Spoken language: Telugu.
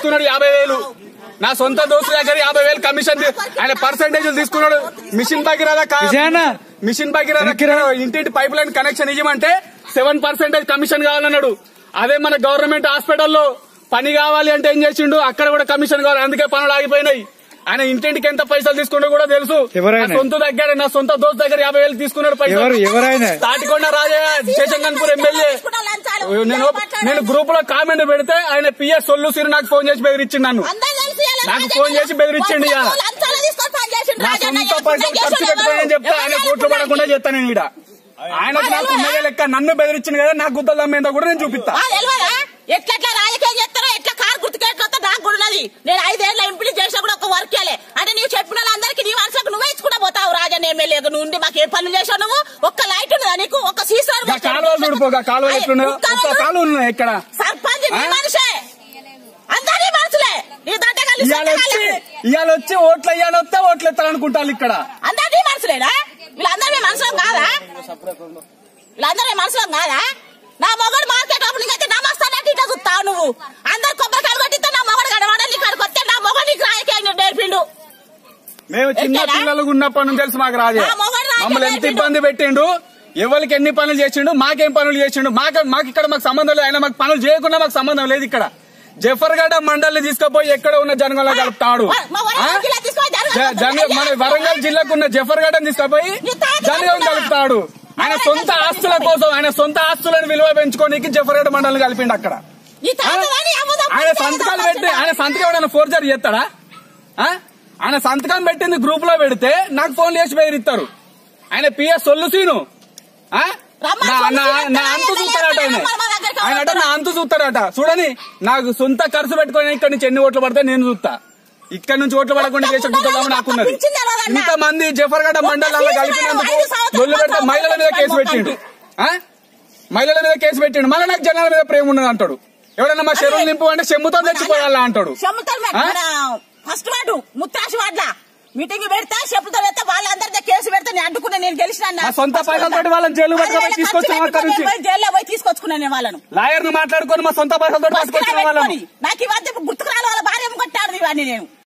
తీసుకున్నాడు యాభై వేలు నా సొంత దోస్తు దగ్గర యాభై వేలు కమిషన్ తీ- ఆయన పర్సంటేజ్ తీసుకున్నాడు మిషన్ భగీరథ కా- విజయన్న మిషన్ భగీరథ ఇంటింటి పైప్ లైన్ కనెక్షన్ ఇవ్వమంటే సెవెన్ పర్సెంటేజ్ కమిషన్ కావాలన్నాడు అదే మన గవర్నమెంట్ హాస్పిటల్లో పని కావాలి అంటే ఏం చేసిండు అక్కడ కూడా కమిషన్ కావాలి అందుకే పనులు ఆగిపోయినాయి ఆయన ఇంటింటికి ఎంత పైసలు తీసుకుంటో కూడా తెలుసు ఎవరైనా? నా సొంత దగ్గర నా సొంత దోస్తు దగ్గర యాభై వేలు తీసుకున్నాడు ఎవరు పైసలు ఎవరైనా తాటికొండ రాజయ్య శేషంగన్పూర్ ఎమ్మెల్యే నేను నేను గ్రూప్ లో కామెంట్ పెడితే ఆయన పిఎస్ సొల్లు సిరి నాకు ఫోన్ చేసి బెదిరించిండు నన్ను నాకు ఫోన్ చేసి బెదిరించండి ఇక. నా సొంత పైసలు ఖర్చు పెట్టుకోని చెప్తే ఆయన కోట్లు పడకుండా చెప్తాను నేను ఈడ ఆయనకు నాకు ఉన్నదే లెక్క నన్ను బెదిరించింది కదా నాకు గుద్దలు అమ్మేందో కూడా నేను చూపిస్తా ఎట్లా రాజకీయం చేస్తారో ఎట్లా కారు గుర్తుకెట్లా నాకు కూడా ఉన్నది నేను ఐదేళ్ల ఎంపీ చేసినా కూడా ఒక వర్క్ చేయలే అంటే నీవు చెప్పిన వాళ్ళందరికీ నీ మనసుకు నువ్వే ఇచ్చుకుంటా పోతావు రాజన్ ఎమ్మెల్యే నువ్వు ఉండి మాకు ఏ పనులు చేసావు నువ్వు ఒక్క లైట్ ఉన్నదా నీకు ఒక సీసార్ ఇంకా కాలువలు చూడిపోగా కాలువలు ఎట్లున్నాయో ఒక్క కాలువ ఉన్నాయి ఇక్కడ సర్పంచ్ నీ ఆ? మనిషే అందరి మనుషులే నీ దండగాలి ఇవాళ వచ్చి ఇవాళ వచ్చి ఓట్లు ఇవాళ వస్తే ఓట్లు ఎత్తారనుకుంటారు ఇక్కడ అందరు నీ మనుషులేనా వీళ్ళందరూ మీ మనుషులం కాదా వీళ్ళందరూ మీ మనుషులం కాదా నా మొగడు మార్కెట్ ఓపెనింగ్ అయితే నమస్తానంటే ఇట్లా చూస్తావు నువ్వు అందరు కొబ్బరికాయలు కొట్టిస్తే నా మొగడు కనబడాలి నీ కాడికి వస్తే నా మొగడు నీకు రాజకీయం నేర్పిండు మేము చిన్న ఎక్కడా? పిల్లలు ఉన్నప్పటి నుంచి తెలుసు మాకు రాజే ఆ మొగడు రాజే మమ్మల్ని ఎంత నేర్పిండు. ఇబ్బంది పెట్టిండు ఎవరికి ఎన్ని పనులు చేసిండు మాకేం పనులు చేసిండు మాకు మాకు ఇక్కడ మాకు సంబంధం లేదు ఆయన మాకు పనులు చేయకుండా మాకు సంబంధం లేదు ఇక్కడ జఫర్గఢ మండలిని తీసుకుపోయి ఎక్కడ ఉన్న జనగంలో కలుపుతాడు మా- మా వరంగల్ ఆ? జిల్లా తీసుకొని జనగం జ- జనగం మన వరంగల్ జిల్లాకు ఉన్న జఫర్గఢని తీసుకుపోయి నీ తాత జనగం కలుపుతా. కలుపుతాడు ఆయన మా సొంత వరంగల్ ఆస్తుల కోసం ఆయన సొంత ఆస్తులను విలువ పెంచుకోనికి జఫర్గఢ మండలిని కలిపిండు అక్కడ నీ తాతగాని అమ్ముదాం ఆయన సంతకాలు పెట్టి ఆయన సంతకం ఎవడైనా ఫోర్జరీ చేస్తాడా ఆ? ఆయన సంతకం పెట్టింది గ్రూప్ లో పెడితే నాకు ఫోన్ చేసి బెదిరిస్తారు ఆయన పిఎస్ సొల్లుసీను ఆ? రమ్మని నా- నా- సొల్లు నా అంతు చూస్తాడట ఆయన రమ్మని మా దగ్గరికి ఆయన అట నా అంతు చూస్తాడట చూడని నాకు సొంత ఖర్చు పెట్టుకొని ఇక్కడ నుంచి ఎన్ని ఓట్లు పడితే నేను చూస్తా ఇక్కడ నుంచి ఓట్లు పడకుండా చేసే గుర్తుదాము నాకున్నది ఇంతమంది జఫర్గఢ మండలాల్లో కలిపినందుకు దొల్లు పెడితే మహిళల మీద కేసు పెట్టిండు ఆ? మహిళల మీద కేసు పెట్టిండు మళ్ళీ నాకు జనాల మీద ప్రేమ ఉన్నది అంటాడు ఎవడన్నా మా చెరువులు నింపు అంటే చెమ్ముతో తెచ్చిపోయాలా అంటాడు ఆ? ఫస్ట్ వాడు ముత్తాసి వాడ్ల మీటింగ్ పెడతా చెప్పులతో పెడతా వాళ్ళందరితో కేసు పెడతా నేను అడ్డుకున్నా నేను గెలిచిన నా సొంత పైసలతోటి వాళ్ళని జైలు పట్టుకొని తీసుకొచ్చిన అక్కడి నుంచి. జైల్లో పోయి తీసుకొచ్చుకున్నాను నేను వాళ్ళను లాయర్ ను మాట్లాడుకొని మా సొంత పైసలతో బస్సులో పట్టుకొచ్చిన వాళ్ళము పెట్టుకొని. నాకు ఇవన్నీ గుర్తుకు రాని వాళ్ళ భార్య కొట్టాడు ఇవన్నీ నేను